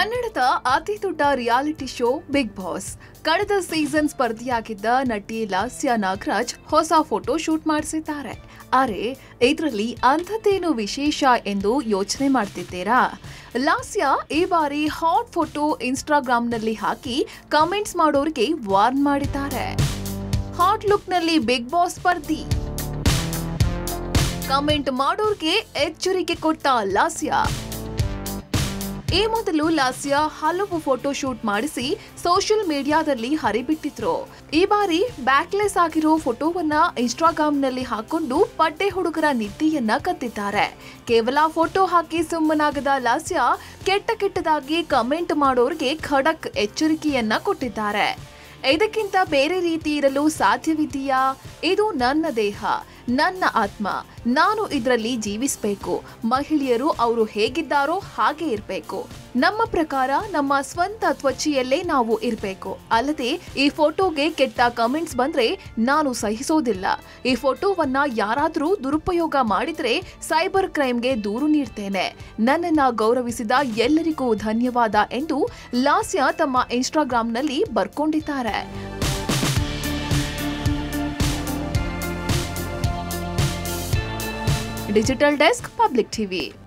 ಕನ್ನಡದ ಅತಿ ದೊಡ್ಡ ರಿಯಾಲಿಟಿ ಶೋ ಬಿಗ್ ಬಾಸ್ ಕಳೆದ ಸೀಸನ್ ಸ್ಪರ್ಧಿಯಾಗಿದ್ದ ನಟಿ ಲಾಸ್ಯ ನಾಗರಾಜ್ ಹೊಸ ಫೋಟೋ ಶೂಟ್ ಮಾಡಿಸಿದ್ದಾರೆ ಅರೆ ಇದರಲ್ಲಿ ಅಂಥದ್ದೇನು ವಿಶೇಷ ಎಂದು ಯೋಚನೆ ಮಾಡ್ತಿದ್ದೀರಾ ಲಾಸ್ಯ ಈ ಬಾರಿ ಹಾಟ್ ಫೋಟೋ ಇನ್ಸ್ಟಾಗ್ರಾಂನಲ್ಲಿ ಹಾಕಿ ಕಮೆಂಟ್ಸ್ ಮಾಡೋರಿಗೆ ವಾರ್ನ್ ಮಾಡಿದ್ದಾರೆ ಹಾಟ್ ಲುಕ್ನಲ್ಲಿ ಬಿಗ್ ಬಾಸ್ ಸ್ಪರ್ಧಿ ಕಮೆಂಟ್ ಮಾಡೋರ್ಗೆ ಎಚ್ಚರಿಕೆ ಕೊಟ್ಟ ಲಾಸ್ಯ ಈ ಮೊದಲು ಲಾಸ್ಯ ಹಲವು ಫೋಟೋ ಶೂಟ್ ಮಾಡಿಸಿ ಸೋಷಿಯಲ್ ಮೀಡಿಯಾದಲ್ಲಿ ಹರಿಬಿಟ್ಟಿದ್ರು ಈ ಬಾರಿ ಬ್ಯಾಕ್ಲೆಸ್ ಆಗಿರೋ ಫೋಟೋವನ್ನ ಇನ್ಸ್ಟಾಗ್ರಾಂನಲ್ಲಿ ಹಾಕೊಂಡು ಪಡ್ಡೆ ಹುಡುಗರ ನಿದ್ದೆಯನ್ನ ಕತ್ತಿದ್ದಾರೆ ಕೇವಲ ಫೋಟೋ ಹಾಕಿ ಸುಮ್ಮನಾಗದ ಲಾಸ್ಯ ಕೆಟ್ಟ ಕೆಟ್ಟದಾಗಿ ಕಮೆಂಟ್ ಮಾಡೋರ್ಗೆ ಖಡಕ್ ಎಚ್ಚರಿಕೆಯನ್ನ ಕೊಟ್ಟಿದ್ದಾರೆ ಇದಕ್ಕಿಂತ ಬೇರೆ ರೀತಿ ಇರಲು ಸಾಧ್ಯವಿದೆಯಾ ಇದು ನನ್ನ ದೇಹ ನನ್ನ ಆತ್ಮ ನಾನು ಇದರಲ್ಲಿ ಜೀವಿಸಬೇಕು ಮಹಿಳೆಯರು ಅವರು ಹೇಗಿದ್ದಾರೋ ಹಾಗೆ ಇರಬೇಕು ನಮ್ಮ ಪ್ರಕಾರ ನಮ್ಮ ಸ್ವಂತ ತ್ವಚೆಯಲ್ಲೇ ನಾವು ಇರಬೇಕು ಅಲ್ಲದೆ ಈ ಫೋಟೋಗೆ ಕೆಟ್ಟ ಕಮೆಂಟ್ಸ್ ಬಂದ್ರೆ ನಾನು ಸಹಿಸೋದಿಲ್ಲ ಈ ಫೋಟೋವನ್ನ ಯಾರಾದರೂ ದುರುಪಯೋಗ ಮಾಡಿದ್ರೆ ಸೈಬರ್ ಕ್ರೈಮ್ಗೆ ದೂರು ನೀಡ್ತೇನೆ ನನ್ನನ್ನ ಗೌರವಿಸಿದ ಎಲ್ಲರಿಗೂ ಧನ್ಯವಾದ ಎಂದು ಲಾಸ್ಯ ತಮ್ಮ ಇನ್ಸ್ಟಾಗ್ರಾಂನಲ್ಲಿ ಬರ್ಕೊಂಡಿದ್ದಾರೆ ಡಿಜಿಟಲ್ ಡೆಸ್ಕ್ ಪಬ್ಲಿಕ್ ಟಿವಿ